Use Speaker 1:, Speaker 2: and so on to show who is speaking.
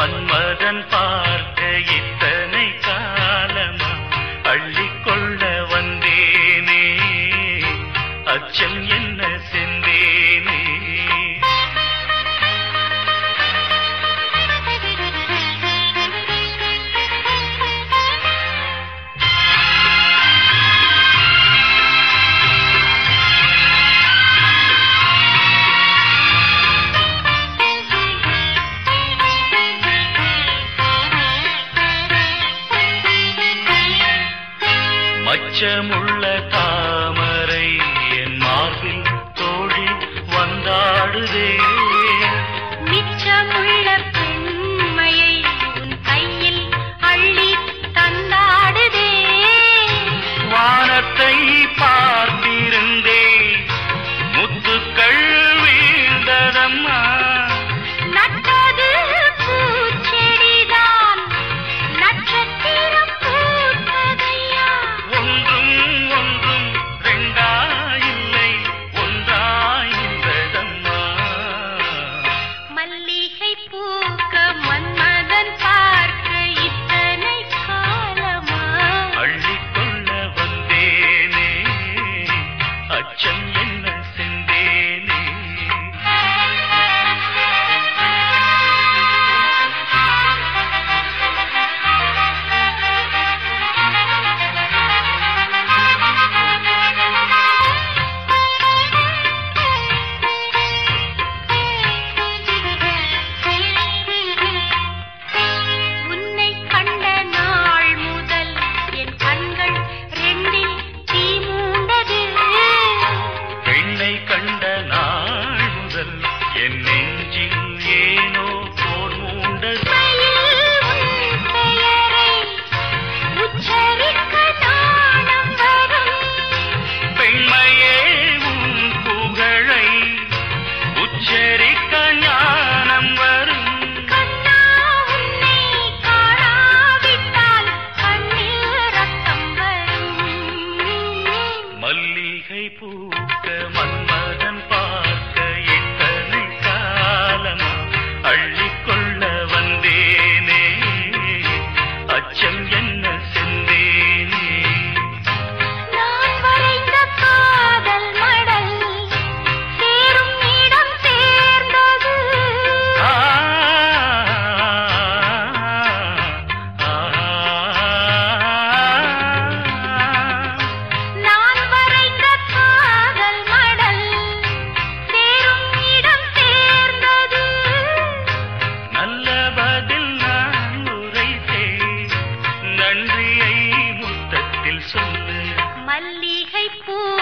Speaker 1: மன்மதன் பார்க்க இத்தனை காலமா அள்ளிக்கொள்ள வந்தேனே அச்சம் என்ன சென்றேனே மச்சமுள்ள தாமரை என் மார்பில் தோழி வந்தாடுதே
Speaker 2: மிச்சமுள்ள பெண்மையை உன் கையில் அள்ளி தந்தாடுதே
Speaker 1: வானத்தை பார்த்திருந்தேன் முத்துக்கள் வீழ்ந்ததம்மா
Speaker 2: நட்டது பூச்செடிதான் நட்சத்திரம் பூத்ததையா
Speaker 1: ஒன்றும் ஒன்றும் ரெண்டாயில்லை ஒன்றாயிருந்ததம்மா
Speaker 2: மல்லிகை பூக்க மன்மதன் பார்க்க இத்தனை காலமா
Speaker 1: அள்ளிக்கொள்ள வந்தேனே அச்சம் என்ன சென்றேனே
Speaker 2: உன்னை கண்ட நாள் முதல் என் கண்கள் ரெண்டில் தீ மூண்டது
Speaker 1: பெண்ணை கண்ட நாள் முதல் என் நெஞ்சில் ஏனோ போர் மூண்டது
Speaker 2: மயில் உன் பெயரை உச்சரிக்க நாணம் வரும்
Speaker 1: பெண்மையே உன் புகழை உச்சரிக்க ஞானம் வரும்
Speaker 2: கண்ணா உன்னை காணாவிட்டால் கண்ணில் ரத்தம் வரும்
Speaker 1: மல்லிகை பூக்க மன்மதன் பார்க்க இத்தனை காலமா அள்ளிக்கொள்ள வந்தேனே அச்சம் என்ன சென்றேனே
Speaker 2: நான் வரைந்த காதல் மடல் சேரும் இடம் சேர்ந்தது
Speaker 1: ஆ, ஆ,
Speaker 2: நான் வரைந்த காதல் மடல் சேரும் இடம் சேர்ந்தது
Speaker 1: நல்ல பதில் நான் உரைத்தேன் நன்றியை முத்தத்தில் சொல்லு
Speaker 2: மல்லிகை பூ